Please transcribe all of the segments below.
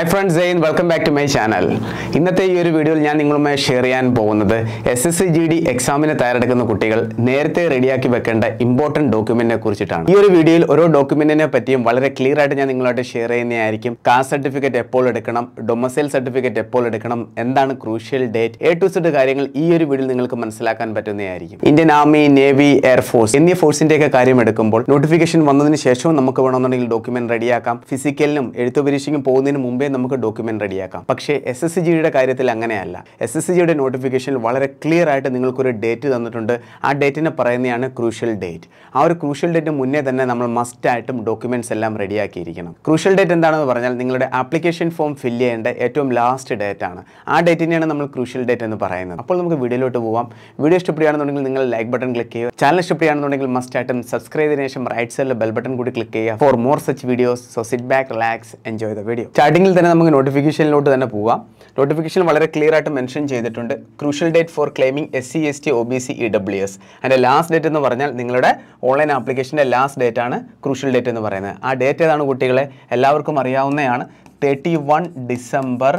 hi friends Jain welcome back to my channel ഇന്നത്തെ ഈ ഒരു വീഡിയോയിൽ ഞാൻ നിങ്ങളുമായി ഷെയർ ചെയ്യാൻ പോകുന്നത് S S C G D എക്സാമിന് തയ്യാറെടുക്കുന്ന കുട്ടികൾ നേരത്തെ റെഡിയാക്കി വെക്കേണ്ട ഇമ്പോർട്ടൻറ്റ് ഡോക്യുമെന്റിനെ കുറിച്ചിട്ടാണ് ഈ ഒരു വീഡിയോയിൽ ഓരോ ഡോക്യുമെന്റിനെ പറ്റിയും വളരെ ക്ലിയർ ആയിട്ട് ഞാൻ നിങ്ങളായിട്ട് ഷെയർ ചെയ്യുന്നതായിരിക്കും കാസ്റ്റ് സർട്ടിഫിക്കറ്റ് എപ്പോൾ എടുക്കണം ഡൊമസൈൽ സർട്ടിഫിക്കറ്റ് എപ്പോൾ എടുക്കണം എന്താണ് crucial date A to Z കാര്യങ്ങൾ ഈ ഒരു വീഡിയോയിൽ നിങ്ങൾക്ക് മനസ്സിലാക്കാൻ പറ്റുന്നതായിരിക്കും ഇന്ത്യൻ ആർമി നേവി എയർഫോഴ്സ് എന്നീ ഫോഴ്സിന്റെയൊക്കെ കാര്യം എടുക്കുമ്പോൾ നോട്ടിഫിക്കേഷൻ വന്നതിന് ശേഷവും നമുക്ക് വേണമെന്നുണ്ടെങ്കിൽ ഡോക്യുമെന്റ് റെഡിയാക്കാം ഫിസിക്കലിനും എഴുത്തു പരീക്ഷയ്ക്കും പോകുന്നതിന് മുമ്പേ നമുക്ക് ഡോക്യുമെന്റ് റെഡിയാക്കാം പക്ഷേ എസ് എസ് സി ജിയുടെ കാര്യത്തിൽ അങ്ങനെയല്ല എസ് എസ് സി ജിയുടെ നോട്ടിഫിക്കേഷനിൽ വളരെ ക്ലിയർ ആയിട്ട് നിങ്ങൾക്കൊരു ഡേറ്റ് തന്നിട്ടുണ്ട് ആ ഡേറ്റിനെ പറയുന്നതാണ് ക്രൂഷ്യൽ ഡേറ്റ് ആ ഒരു ക്രൂഷ്യൽ ഡേറ്റ് മുന്നേ തന്നെ നമ്മൾ മസ്റ്റ് ആയിട്ടും ഡോക്യുമെന്റ്സ് എല്ലാം റെഡിയാക്കിയിരിക്കണം ക്രൂഷ്യൽ ഡേറ്റ് എന്താണെന്ന് പറഞ്ഞാൽ നിങ്ങളുടെ ആപ്ലിക്കേഷൻ ഫോം ഫില്ല് ചെയ്യേണ്ട ഏറ്റവും ലാസ്റ്റ് ഡേറ്റ് ആണ് ആ ഡേറ്റിനെയാണ് നമ്മൾ ക്രൂഷ്യൽ ഡേറ്റ് എന്ന് പറയുന്നത് അപ്പോൾ നമുക്ക് വീഡിയോയിലോട്ട് പോവാം വീഡിയോ ഇഷ്ടപ്പെടുകയാണെന്നുണ്ടെങ്കിൽ നിങ്ങൾ ലൈക്ക് ബട്ടൺ ക്ലിക്ക് ചെയ്യുക ചാനൽ ഇഷ്ടപ്പെടുകയാണെന്നുണ്ടെങ്കിൽ മസ്റ്റ് ആയിട്ടും സബ്സ്ക്രൈബ് ചെയ്തതിനു ശേഷം റൈറ്റ് സൈഡിൽ ബെൽ ബട്ടൺ കൂടി ക്ലിക്ക് ചെയ്യുക for more such videos so sit back relax enjoy the video സ്റ്റാർട്ടിങ്ങിൽ തന്നെ നമുക്ക് നോട്ടിഫിക്കേഷനിലോട്ട് തന്നെ പോവാം നോട്ടിഫിക്കേഷൻ വളരെ ക്ലിയർ ആയിട്ട് മെൻഷൻ ചെയ്തിട്ടുണ്ട് crucial date for claiming S C S T O B C E W S അതിൻ്റെ ലാസ്റ്റ് ഡേറ്റ് എന്ന് പറഞ്ഞാൽ നിങ്ങളുടെ ഓൺലൈൻ ആപ്ലിക്കേഷൻ്റെ ലാസ്റ്റ് ഡേറ്റ് ആണ് ക്രൂഷ്യൽ ഡേറ്റ് എന്ന് പറയുന്നത് ആ ഡേറ്റ് ഏതാണ് കുട്ടികളെ എല്ലാവർക്കും അറിയാവുന്നതാണ് തേർട്ടി വൺ ഡിസംബർ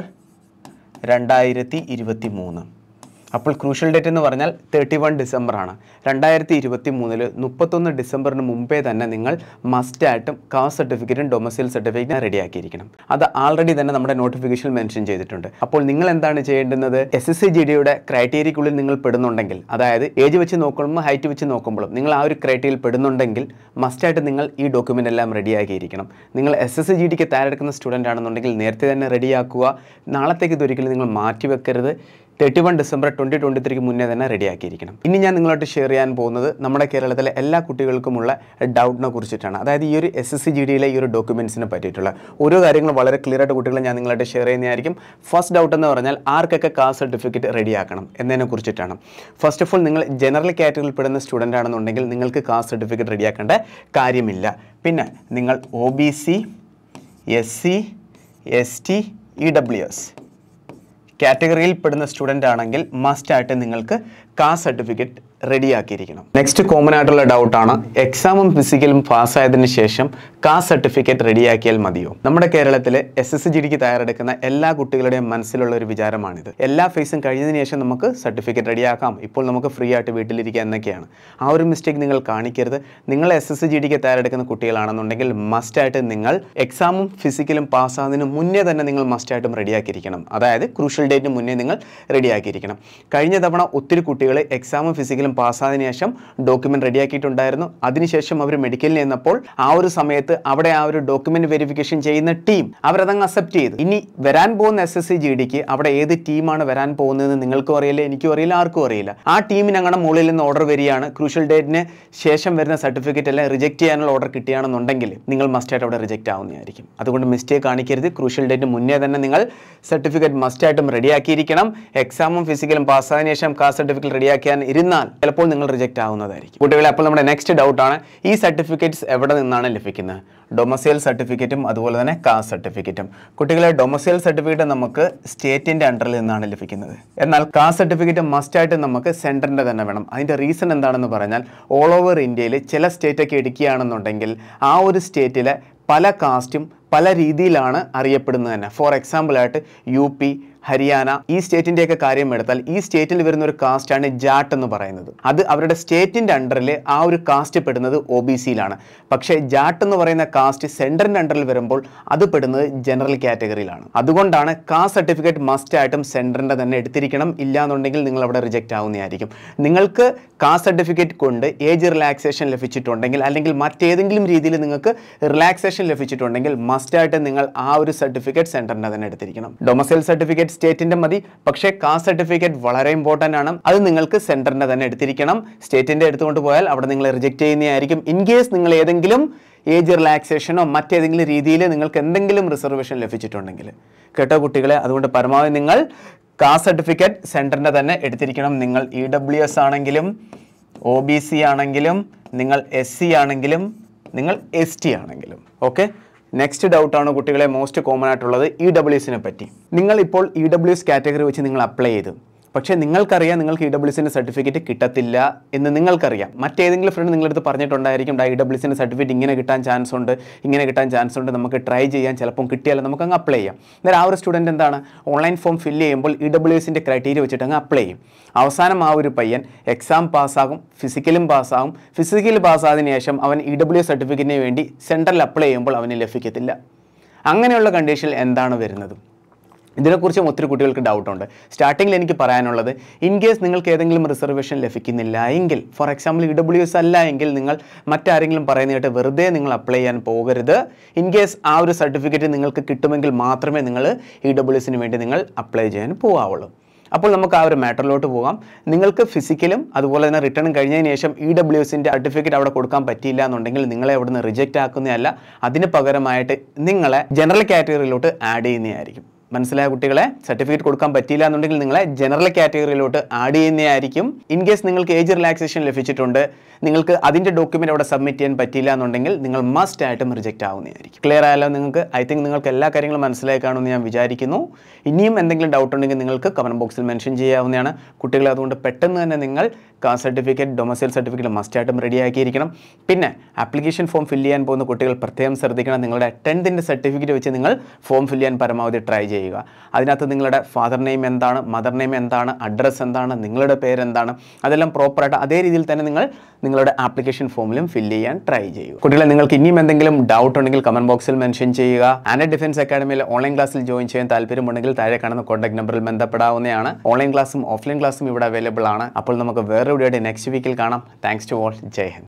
രണ്ടായിരത്തി ഇരുപത്തി മൂന്ന് അപ്പോൾ ക്രൂഷ്യൽ ഡേറ്റ് എന്ന് പറഞ്ഞാൽ തേർട്ടി വൺ ഡിസംബർ ആണ് രണ്ടായിരത്തി ഇരുപത്തി മൂന്നിൽ മുപ്പത്തൊന്ന് ഡിസംബറിന് മുമ്പേ തന്നെ നിങ്ങൾ മസ്റ്റായിട്ടും കാസ്റ്റ് സർട്ടിഫിക്കറ്റും ഡൊമസൈൽ സർട്ടിഫിക്കറ്റും റെഡിയാക്കിയിരിക്കണം അത് ആൾറെഡി തന്നെ നമ്മുടെ നോട്ടിഫിക്കേഷൻ മെൻഷൻ ചെയ്തിട്ടുണ്ട് അപ്പോൾ നിങ്ങൾ എന്താണ് ചെയ്യേണ്ടുന്നത് എസ് എസ് സി ജി ഡിയുടെ ക്രൈറ്റീരിയക്കുള്ളിൽ നിങ്ങൾ പെടുന്നുണ്ടെങ്കിൽ അതായത് ഏജ് വെച്ച് നോക്കുമ്പോൾ ഹൈറ്റ് വെച്ച് നോക്കുമ്പോഴും നിങ്ങൾ ആ ഒരു ക്രൈറ്റീരിയയിൽ പെടുന്നുണ്ടെങ്കിൽ മസ്റ്റായിട്ട് നിങ്ങൾ ഈ ഡോക്യുമെൻ്റ് എല്ലാം റെഡിയാക്കിയിരിക്കണം നിങ്ങൾ എസ് എസ് സി ജി ഡിക്ക് തയ്യാറെടുക്കുന്ന സ്റ്റുഡൻ്റ് ആണെന്നുണ്ടെങ്കിൽ നേരത്തെ തന്നെ റെഡിയാക്കുക നാളത്തേക്ക് ഇതൊരിക്കലും നിങ്ങൾ മാറ്റി വെക്കരുത് thirty one December twenty twenty ത്രീക്ക് മുന്നേ തന്നെ റെഡിയാക്കിയിരിക്കണം ഇനി ഞാൻ നിങ്ങളായിട്ട് ഷെയർ ചെയ്യാൻ പോകുന്നത് നമ്മുടെ കേരളത്തിലെ എല്ലാ കുട്ടികൾക്കുമുള്ള ഡൗട്ടിനെ കുറിച്ചിട്ടാണ് അതായത് ഈ ഒരു എസ് എസ് സി ജി ഡിയിലെ ഈ ഒരു ഡോക്യുമെൻസിനെ പറ്റിയിട്ടുള്ള ഓരോ കാര്യങ്ങളും വളരെ ക്ലിയർ ആയിട്ട് കുട്ടികളെ ഞാൻ നിങ്ങളായിട്ട് ഷെയർ ചെയ്യുന്നതായിരിക്കും ഫസ്റ്റ് ഡൗട്ട് എന്ന് പറഞ്ഞാൽ ആർക്കൊക്കെ കാസ്റ്റ് സർട്ടിഫിക്കറ്റ് റെഡിയാക്കണം എന്നതിനെ കുറിച്ചിട്ടാണ് ഫസ്റ്റ് ഓഫ് ഓൾ നിങ്ങൾ ജനറൽ കാറ്റഗറിയിൽ പെടുന്ന സ്റ്റുഡൻ്റ് ആണെന്നുണ്ടെങ്കിൽ നിങ്ങൾക്ക് കാസ്റ്റ് സർട്ടിഫിക്കറ്റ് റെഡിയാക്കേണ്ട കാര്യമില്ല പിന്നെ നിങ്ങൾ O B C S C S T E W S കാറ്റഗറിയിൽ പെടുന്ന സ്റ്റുഡൻ്റ് ആണെങ്കിൽ മസ്റ്റ് ആയിട്ട് നിങ്ങൾക്ക് കാസ്റ്റ് സർട്ടിഫിക്കറ്റ് റെഡിയാക്കിയിരിക്കണം നെക്സ്റ്റ് കോമൺ ആയിട്ടുള്ള ഡൗട്ടാണ് എക്സാമും ഫിസിക്കലും പാസ്സായതിനു ശേഷം കാസ്റ്റ് സർട്ടിഫിക്കറ്റ് റെഡിയാക്കിയാൽ മതിയോ നമ്മുടെ കേരളത്തിൽ എസ് എസ് ജി ഡിക്ക് തയ്യാറെടുക്കുന്ന എല്ലാ കുട്ടികളുടെയും മനസ്സിലുള്ള ഒരു വിചാരമാണിത് എല്ലാ ഫേസും കഴിഞ്ഞതിന് ശേഷം നമുക്ക് സർട്ടിഫിക്കറ്റ് റെഡിയാക്കാം ഇപ്പോൾ നമുക്ക് ഫ്രീ ആയിട്ട് വീട്ടിലിരിക്കുക എന്നൊക്കെയാണ് ആ ഒരു മിസ്റ്റേക്ക് നിങ്ങൾ കാണിക്കരുത് നിങ്ങൾ എസ് എസ് ജി ഡിക്ക് തയ്യാറെടുക്കുന്ന കുട്ടികളാണെന്നുണ്ടെങ്കിൽ മസ്റ്റായിട്ട് നിങ്ങൾ എക്സാമും ഫിസിക്കലും പാസ്സാകുന്നതിന് മുന്നേ തന്നെ നിങ്ങൾ മസ്റ്റായിട്ടും റെഡിയാക്കിയിരിക്കണം അതായത് ക്രൂഷ്യൽ ഡേറ്റിന് മുന്നേ നിങ്ങൾ റെഡിയാക്കിയിരിക്കണം കഴിഞ്ഞ തവണ ഒത്തിരി കുട്ടികൾ എക്സാമും ഫിസിക്കലും പാസ്സായതിനു ശേഷം ഡോക്യുമെന്റ് റെഡിയാക്കിയിട്ടുണ്ടായിരുന്നു അതിനുശേഷം അവർ മെഡിക്കലിൽ നിന്നപ്പോൾ ആ ഒരു സമയത്ത് അവിടെ ആ ഒരു ഡോക്യുമെന്റ് വെരിഫിക്കേഷൻ ചെയ്യുന്ന ടീം അവരതങ്ങ് അക്സെപ്റ്റ് ചെയ്തു ഇനി വരാൻ പോകുന്ന എസ് എസ് സി ജി ഡിക്ക് അവിടെ ഏത് ടീമാണ് വരാൻ പോകുന്നതെന്ന് നിങ്ങൾക്കും അറിയില്ല എനിക്കും അറിയില്ല ആർക്കും അറിയില്ല ആ ടീമിന് അങ്ങനെ മുകളിൽ നിന്ന് ഓർഡർ വരികയാണ് ക്രൂഷ്യൽ ഡേറ്റിന് ശേഷം വരുന്ന സർട്ടിഫിക്കറ്റ് എല്ലാം റിജക്ട് ചെയ്യാനുള്ള ഓർഡർ കിട്ടുകയാണെന്നുണ്ടെങ്കിൽ നിങ്ങൾ മസ്റ്റായിട്ട് അവിടെ റിജക്റ്റ് ആവുന്നതായിരിക്കും അതുകൊണ്ട് മിസ്റ്റേക്ക് കാണിക്കരുത് ക്രൂഷ്യൽ ഡേറ്റ് മുന്നേ തന്നെ നിങ്ങൾ സർട്ടിഫിക്കറ്റ് മസ്റ്റായിട്ടും റെഡിയാക്കിയിരിക്കണം എക്സാമും ഫിസിക്കലും പാസ്സായതിനു ശേഷം കാസ്റ്റ് സർട്ടിഫിക്കറ്റ് റെഡിയാക്കിയാൻ ഇരുന്നാൽ ചിലപ്പോൾ നിങ്ങൾ റിജക്റ്റ് ആവുന്നതായിരിക്കും കുട്ടികളെ അപ്പോൾ നമ്മുടെ നെക്സ്റ്റ് ഡൗട്ടാണ് ഈ സർട്ടിഫിക്കറ്റ്സ് എവിടെ നിന്നാണ് ലഭിക്കുന്നത് ഡൊമസൈൽ സർട്ടിഫിക്കറ്റും അതുപോലെ തന്നെ കാസ്റ്റ് സർട്ടിഫിക്കറ്റും കുട്ടികളെ ഡൊമസൈൽ സർട്ടിഫിക്കറ്റ് നമുക്ക് സ്റ്റേറ്റിൻ്റെ അണ്ടറിൽ നിന്നാണ് ലഭിക്കുന്നത് എന്നാൽ കാസ്റ്റ് സർട്ടിഫിക്കറ്റ് മസ്റ്റായിട്ട് നമുക്ക് സെൻറ്ററിൻ്റെ തന്നെ വേണം അതിൻ്റെ റീസൺ എന്താണെന്ന് പറഞ്ഞാൽ ഓൾ ഓവർ ഇന്ത്യയിൽ ചില സ്റ്റേറ്റൊക്കെ എടുക്കുകയാണെന്നുണ്ടെങ്കിൽ ആ ഒരു സ്റ്റേറ്റിലെ പല കാസ്റ്റും പല രീതിയിലാണ് അറിയപ്പെടുന്നത് തന്നെ ഫോർ എക്സാമ്പിളായിട്ട് യു പി ഹരിയാന ഈ സ്റ്റേറ്റിൻ്റെയൊക്കെ കാര്യം എടുത്താൽ ഈ സ്റ്റേറ്റിൽ വരുന്ന ഒരു കാസ്റ്റാണ് ജാട്ട് എന്ന് പറയുന്നത് അത് അവരുടെ സ്റ്റേറ്റിൻ്റെ അണ്ടറിൽ ആ ഒരു കാസ്റ്റ് പെടുന്നത് ഒ ബി സിയിലാണ് പക്ഷേ ജാട്ട് എന്ന് പറയുന്ന കാസ്റ്റ് സെൻറ്ററിൻ്റെ അണ്ടറിൽ വരുമ്പോൾ അത് പെടുന്നത് ജനറൽ കാറ്റഗറിയിലാണ് അതുകൊണ്ടാണ് കാസ്റ്റ് സർട്ടിഫിക്കറ്റ് മസ്റ്റ് ആയിട്ടും സെൻറ്ററിൻ്റെ തന്നെ എടുത്തിരിക്കണം ഇല്ലാന്നുണ്ടെങ്കിൽ നിങ്ങൾ അവിടെ റിജക്റ്റ് ആവുന്നതായിരിക്കും നിങ്ങൾക്ക് കാസ്റ്റ് സർട്ടിഫിക്കറ്റ് കൊണ്ട് ഏജ് റിലാക്സേഷൻ ലഭിച്ചിട്ടുണ്ടെങ്കിൽ അല്ലെങ്കിൽ മറ്റേതെങ്കിലും രീതിയിൽ നിങ്ങൾക്ക് റിലാക്സേഷൻ ലഭിച്ചിട്ടുണ്ടെങ്കിൽ മസ്റ്റായിട്ട് നിങ്ങൾ ആ ഒരു സർട്ടിഫിക്കറ്റ് സെൻറ്ററിൻ്റെ തന്നെ എടുത്തിരിക്കണം ഡൊമസൈൽ സർട്ടിഫിക്കറ്റ് സ്റ്റേറ്റിൻ്റെ മതി പക്ഷേ കാസ്റ്റ് സർട്ടിഫിക്കറ്റ് വളരെ ഇമ്പോർട്ടൻ്റ് ആണ് അത് നിങ്ങൾക്ക് സെൻറ്ററിൻ്റെ തന്നെ എടുത്തിരിക്കണം സ്റ്റേറ്റിൻ്റെ എടുത്തുകൊണ്ട് പോയാൽ അവിടെ നിങ്ങൾ റിജക്റ്റ് ചെയ്യുന്നതായിരിക്കും ഇൻ കേസ് നിങ്ങൾ ഏതെങ്കിലും ഏജ് റിലാക്സേഷനോ മറ്റേതെങ്കിലും രീതിയിൽ നിങ്ങൾക്ക് എന്തെങ്കിലും റിസർവേഷൻ ലഭിച്ചിട്ടുണ്ടെങ്കിൽ കേട്ടോ കുട്ടികളെ അതുകൊണ്ട് പരമാവധി നിങ്ങൾ കാസ്റ്റ് സർട്ടിഫിക്കറ്റ് സെൻറ്ററിൻ്റെ തന്നെ എടുത്തിരിക്കണം നിങ്ങൾ ഇ ഡബ്ല്യു എസ് ആണെങ്കിലും ഒ ബി സി ആണെങ്കിലും നിങ്ങൾ എസ് സി ആണെങ്കിലും നിങ്ങൾ എസ് ടി ആണെങ്കിലും ഓക്കെ നെക്സ്റ്റ് ഡൗട്ടാണ് കുട്ടികളെ മോസ്റ്റ് കോമൺ ആയിട്ടുള്ളത് ഇ ഡബ്ല്യു എസിനെ പറ്റി നിങ്ങൾ ഇപ്പോൾ ഇ ഡബ്ല്യു എസ് കാറ്റഗറി വെച്ച് നിങ്ങൾ അപ്ലൈ ചെയ്തു പക്ഷേ നിങ്ങൾക്കറിയാം നിങ്ങൾക്ക് ഇ ഡബ്ല്യു സിൻ്റെ സർട്ടിഫിക്കറ്റ് കിട്ടത്തില്ല എന്ന് നിങ്ങൾക്കറിയാം മറ്റേതെങ്കിലും ഫ്രണ്ട് നിങ്ങളടുത്ത് പറഞ്ഞിട്ടുണ്ടായിരിക്കും ഇ ഡബ്ല്യു സിൻ്റെ സർട്ടിഫിക്കറ്റ് ഇങ്ങനെ കിട്ടാൻ ചാൻസ് ഉണ്ട് ഇങ്ങനെ കിട്ടാൻ ചാൻസ് ഉണ്ട് നമുക്ക് ട്രൈ ചെയ്യാൻ ചിലപ്പം കിട്ടിയാൽ നമുക്ക് അങ്ങ് അപ്ലൈ ചെയ്യാം എന്നാൽ ആ ഒരു സ്റ്റുഡൻറ്റ് എന്താണ് ഓൺലൈൻ ഫോം ഫില്ല് ചെയ്യുമ്പോൾ ഇ ഡബ്ല്യു എസിൻ്റെ ക്രൈറ്റീരിയ വെച്ചിട്ട് അങ്ങ് അപ്ലൈ ചെയ്യും അവസാനം ആ ഒരു പയ്യൻ എക്സാം പാസ്സാകും ഫിസിക്കലും പാസ്സാകും ഫിസിക്കൽ പാസ്സായതിനു ശേഷം അവൻ ഇ ഡബ്ല്യു സർട്ടിഫിക്കറ്റിന് വേണ്ടി സെൻട്രൽ അപ്ലൈ ചെയ്യുമ്പോൾ അവന് ലഭിക്കത്തില്ല അങ്ങനെയുള്ള കണ്ടീഷനിൽ എന്താണ് വരുന്നത് ഇതിനെക്കുറിച്ചും ഒത്തിരി കുട്ടികൾക്ക് ഡൗട്ടുണ്ട് സ്റ്റാർട്ടിങ്ങിൽ എനിക്ക് പറയാനുള്ളത് ഇൻ കേസ് നിങ്ങൾക്ക് ഏതെങ്കിലും റിസർവേഷൻ ലഭിക്കുന്നില്ല എങ്കിൽ for example E W S അല്ല എങ്കിൽ നിങ്ങൾ മറ്റാരെങ്കിലും പറയുന്ന കേട്ട് വെറുതെ നിങ്ങൾ അപ്ലൈ ചെയ്യാൻ പോകരുത് ഇൻ കേസ് ആ ഒരു സർട്ടിഫിക്കറ്റ് നിങ്ങൾക്ക് കിട്ടുമെങ്കിൽ മാത്രമേ നിങ്ങൾ ഇ ഡബ്ല്യു എസിന് വേണ്ടി നിങ്ങൾ അപ്ലൈ ചെയ്യാൻ പോകാവുള്ളൂ അപ്പോൾ നമുക്ക് ആ ഒരു മാറ്ററിലോട്ട് പോകാം നിങ്ങൾക്ക് ഫിസിക്കലും അതുപോലെ തന്നെ റിട്ടേണും കഴിഞ്ഞതിന് ശേഷം ഇ ഡബ്ല്യു എസിൻ്റെ സർട്ടിഫിക്കറ്റ് അവിടെ കൊടുക്കാൻ പറ്റിയില്ല എന്നുണ്ടെങ്കിൽ നിങ്ങളെ അവിടുന്ന് റിജക്റ്റ് ആക്കുന്നതല്ല അതിന് പകരമായിട്ട് നിങ്ങളെ ജനറൽ കാറ്റഗറിയിലോട്ട് ആഡ് ചെയ്യുന്നതായിരിക്കും മനസ്സിലായ കുട്ടികളെ സർട്ടിഫിക്കറ്റ് കൊടുക്കാൻ പറ്റിയില്ല എന്നുണ്ടെങ്കിൽ നിങ്ങളെ ജനറൽ കാറ്റഗറിയിലോട്ട് ആഡ് ചെയ്യുന്നതായിരിക്കും ഇൻ കേസ് നിങ്ങൾക്ക് ഏജ് റിലാക്സേഷൻ ലഭിച്ചിട്ടുണ്ട് നിങ്ങൾക്ക് അതിൻ്റെ ഡോക്യുമെൻ്റ് അവിടെ സബ്മിറ്റ് ചെയ്യാൻ പറ്റിയില്ല എന്നുണ്ടെങ്കിൽ നിങ്ങൾ മസ്റ്റ് ആയിട്ടും റിജക്റ്റ് ആവുന്നതായിരിക്കും ക്ലിയർ ആയാലോ നിങ്ങൾക്ക് ഐ തിങ്ക് നിങ്ങൾക്ക് എല്ലാ കാര്യങ്ങളും മനസ്സിലായി കാണുമെന്ന് ഞാൻ വിചാരിക്കുന്നു ഇനിയും എന്തെങ്കിലും ഡൗട്ട് ഉണ്ടെങ്കിൽ നിങ്ങൾക്ക് കമൻറ്റ് ബോക്സിൽ മെൻഷൻ ചെയ്യാവുന്നതാണ് കുട്ടികളെ അതുകൊണ്ട് പെട്ടെന്ന് തന്നെ നിങ്ങൾ caste certificate domicile certificate must ആയിട്ടും റെഡിയാക്കിയിരിക്കണം പിന്നെ ആപ്ലിക്കേഷൻ ഫോം ഫില്ല് ചെയ്യാൻ പോകുന്ന കുട്ടികൾ പ്രത്യേകം ശ്രദ്ധിക്കണം നിങ്ങളുടെ ടെൻത്തിൻ്റെ സർട്ടിഫിക്കറ്റ് വെച്ച് നിങ്ങൾ ഫോം ഫില്ല് ചെയ്യാൻ പരമാവധി ട്രൈ ചെയ്യുക അതിനകത്ത് നിങ്ങളുടെ ഫാദർ നെയിം എന്താണ് മദർ നെയിം എന്താണ് അഡ്രസ്സ് എന്താണ് നിങ്ങളുടെ പേരെന്താണ് അതെല്ലാം പ്രോപ്പറായിട്ട് അതേ രീതിയിൽ തന്നെ നിങ്ങൾ നിങ്ങളുടെ ആപ്ലിക്കേഷൻ ഫോമിലും ഫില്ല് ചെയ്യാൻ ട്രൈ ചെയ്യുക കുട്ടികളെ നിങ്ങൾക്ക് ഇനിയും എന്തെങ്കിലും ഡൗട്ട് ഉണ്ടെങ്കിൽ കമൻറ്റ് ബോക്സിൽ മെൻഷൻ ചെയ്യുക ആൻഡ് ഡിഫൻസ് അക്കാഡമിയിൽ ഓൺലൈൻ ക്ലാസ്സിൽ ജോയിൻ ചെയ്യാൻ താല്പര്യമുണ്ടെങ്കിൽ താഴെ കാണുന്ന കോൺടാക്ട് നമ്പറിൽ ബന്ധപ്പെടാവുന്നതാണ് ഓൺലൈൻ ക്ലാസ്സും ഓഫ്ലൈൻ ക്ലാസ്സും ഇവിടെ അവൈലബിൾ ആണ് അപ്പോൾ നമുക്ക് വേറെ വീഡിയോയുടെ നെക്സ്റ്റ് വീക്കിൽ കാണാം thanks to all Jai Hind